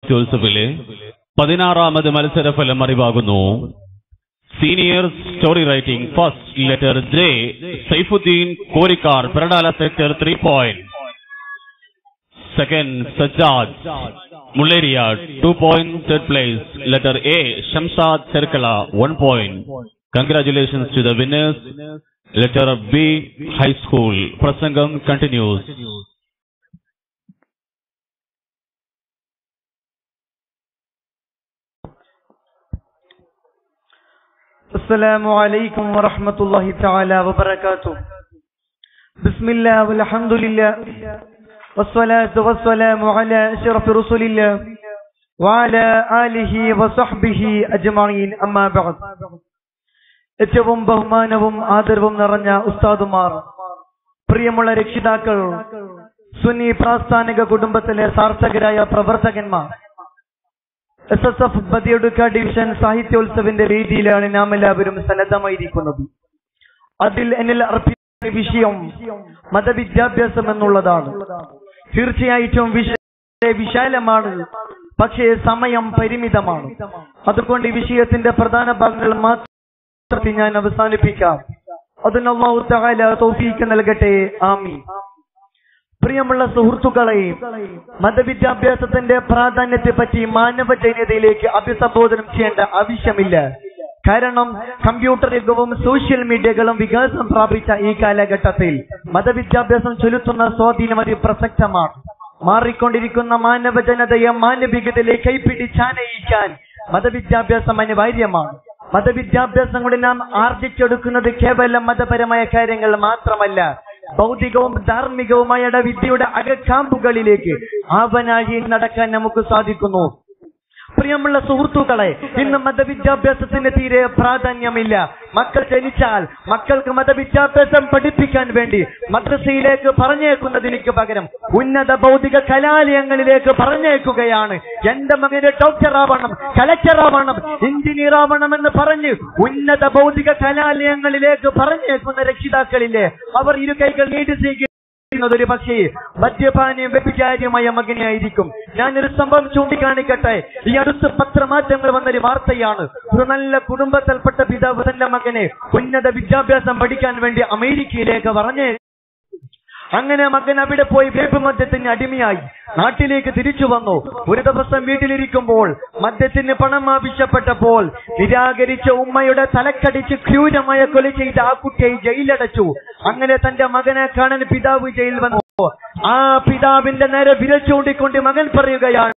സാഹിത്യോത്സവിലെ പതിനാറാമത് മത്സരഫലം അറിവാകുന്നു senior story writing first letter J Saifuddin Korikkar Peradala sector three point second Sajad Mulleria two point third place letter A Shamsad Cherkala one point congratulations to the winners letter B high school പ്രസംഗം continues السلام عليكم ورحمة الله تعالى وبركاته بسم الله والحمد لله والصلاة والسلام على أشرف رسول الله وعلى آله وصحبه أجمعين أما بعد ഏറ്റവും ബഹുമാനവും ആദരവും നിറഞ്ഞ ഉസ്താദുമാർ പ്രിയമുള്ള രക്ഷിതാക്കൾ സുന്നി പ്രാസ്ഥാനിക കുടുംബത്തിലെ സാർത്ഥകരായ പ്രവർത്തകന്മാർ S S F Badiyadka division സാഹിത്യോത്സവിന്റെ വേദിയിലാണ് നാം എല്ലാവരും സന്നദ്ധമായിരിക്കുന്നത് അതിൽ എന്നിൽ അർപ്പിച്ച വിഷയം മതവിദ്യാഭ്യാസം എന്നുള്ളതാണ് തീർച്ചയായിട്ടും വിഷയ വിശാലമാണ് പക്ഷേ സമയം പരിമിതമാണ് അതുകൊണ്ട് ഈ വിഷയത്തിന്റെ പ്രധാന ഭാഗങ്ങൾ മാത്രം ഞാൻ അവസാനിപ്പിക്കാം അതിന് അള്ളാഹു തആല തൗഫീക്ക് നൽകട്ടെ ആമീൻ പ്രിയമുള്ള സുഹൃത്തുക്കളെ മതവിദ്യാഭ്യാസത്തിന്റെ പ്രാധാന്യത്തെ പറ്റി മാനവ ജൈനതയിലേക്ക് അഭിസംബോധനം ചെയ്യേണ്ട ആവശ്യമില്ല കാരണം കമ്പ്യൂട്ടർ യുഗവും സോഷ്യൽ മീഡിയകളും വികാസം പ്രാപിച്ച ഈ കാലഘട്ടത്തിൽ മതവിദ്യാഭ്യാസം ചെലുത്തുന്ന സ്വാധീനം അതിപ്രസക്തമാണ് മാറിക്കൊണ്ടിരിക്കുന്ന മാനവ ജനതയെ മാനവികതയിലേക്ക് കൈപ്പിടിച്ചാനയിക്കാൻ മതവിദ്യാഭ്യാസം അനിവാര്യമാണ് മതവിദ്യാഭ്യാസം കൊണ്ട് നാം ആർജിച്ചെടുക്കുന്നത് കേവലം മതപരമായ കാര്യങ്ങൾ മാത്രമല്ല ഭൗതികവും ധാർമ്മികവുമായ വിദ്യയുടെ അകക്കാമ്പുകളിലേക്ക് ആവനായി നടക്കാൻ നമുക്ക് സാധിക്കുന്നു പ്രിയമുള്ള സുഹൃത്തുക്കളെ ഇന്ന് മതവിദ്യാഭ്യാസത്തിന് തീരെ പ്രാധാന്യമില്ല മക്കൾ ജനിച്ചാൽ മക്കൾക്ക് മതവിദ്യാഭ്യാസം പഠിപ്പിക്കാൻ വേണ്ടി മദ്രസയിലേക്ക് പറഞ്ഞേക്കുന്നതിന് പകരം ഉന്നത ഭൗതിക കലാലയങ്ങളിലേക്ക് പറഞ്ഞേക്കുകയാണ് എന്റെ മകന് ഡോക്ടർ ആവണം കളക്ടർ ആവണം എഞ്ചിനീയർ ആവണം എന്ന് പറഞ്ഞ് ഉന്നത ഭൗതിക കലാലയങ്ങളിലേക്ക് പറഞ്ഞേക്കുന്ന രക്ഷിതാക്കളില്ലേ അവർ ഇരു കൈകൾ നീട്ടി സ്വീകരിക്കും ഒരു പക്ഷേ മദ്യപാനീയം വ്യഭിചാര്യമായ മകനെ ആയിരിക്കും ഞാനൊരു സംഭവം ചൂണ്ടിക്കാണിക്കട്ടെ ഈ അടുത്ത് പത്രമാറ്റങ്ങൾ വന്നൊരു വാർത്തയാണ് ഒരു നല്ല കുടുംബത്തിൽപ്പെട്ട പിതാവ് തന്റെ മകനെ ഉന്നത വിദ്യാഭ്യാസം പഠിക്കാൻ വേണ്ടി അമേരിക്കയിലേക്ക് പറഞ്ഞേ അങ്ങനെ മകൻ അവിടെ പോയി വേപ്പ് മദ്യത്തിന് അടിമയായി നാട്ടിലേക്ക് തിരിച്ചു വന്നു ഒരു ദിവസം വീട്ടിലിരിക്കുമ്പോൾ മദ്യത്തിന് പണം ആവശ്യപ്പെട്ടപ്പോൾ നിരാകരിച്ച ഉമ്മയുടെ തലക്കടിച്ച് ക്രൂരമായ കൊല ചെയ്ത ആ കുട്ടിയെ ജയിലടച്ചു അങ്ങനെ തന്റെ മകനെ കാണാൻ പിതാവ് ജയിൽ വന്നു ആ പിതാവിന്റെ നേരെ വിരൽ ചൂണ്ടിക്കൊണ്ട് മകൻ പറയുകയാണ്